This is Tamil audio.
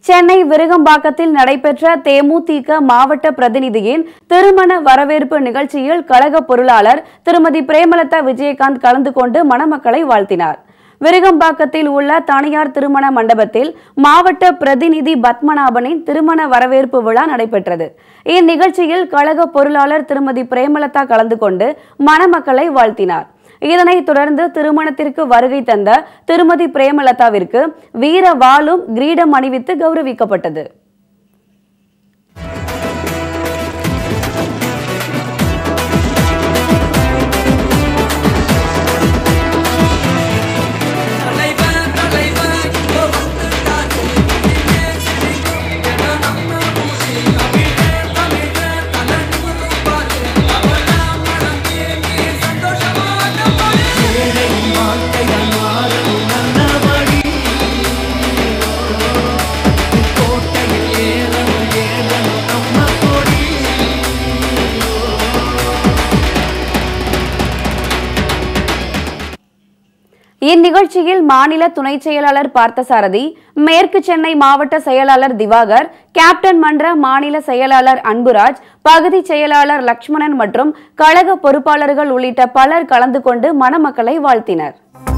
சென்னை விருகம்பாக்கத்தில் நடைபெற்ற தேமுதிக மாவட்ட பிரதிநிதியின் திருமண வரவேற்பு நிகழ்ச்சியில் கழக பொருளாளர் திருமதி பிரேமலதா விஜயகாந்த் கலந்து கொண்டு மணமக்களை வாழ்த்தினார் விருகம்பாக்கத்தில் உள்ள தனியார் திருமண மண்டபத்தில் மாவட்ட பிரதிநிதி பத்மநாபனின் திருமண வரவேற்பு விழா நடைபெற்றது இந்நிகழ்ச்சியில் கழக பொருளாளர் திருமதி பிரேமலதா கலந்து கொண்டு மணமக்களை வாழ்த்தினார் இதனைத் தொடர்ந்து திருமணத்திற்கு வருகை தந்த திருமதி பிரேமலதாவிற்கு வீர வாளும் கிரீடம் அணிவித்து கௌரவிக்கப்பட்டது தலைவர் தலைவர் இப்போ வந்துட்டாரு இனிமே சிரிக்கும் என நம்ம ஊசி தமிழர் தமிழர் தலன்னு பாரு அவெல்லாம் மனமே நீ சந்தோஷமான பாரு ஏழை வாழ்க்கையால் மாறும் நல்லபடி கோட்டையில் ஏறணும் ஏறணும் நம்ம கொடி இந்நிகழ்ச்சியில் மாநில துணை செயலாளர் பார்த்தசாரதி மேற்கு சென்னை மாவட்ட செயலாளர் திவாகர் கேப்டன் மன்ற மாநில செயலாளர் அன்புராஜ் பகுதி செயலாளர் லக்ஷ்மணன் மற்றும் கழக பொறுப்பாளர்கள் உள்ளிட்ட பலர் கலந்து கொண்டு மணமக்களை வாழ்த்தினர்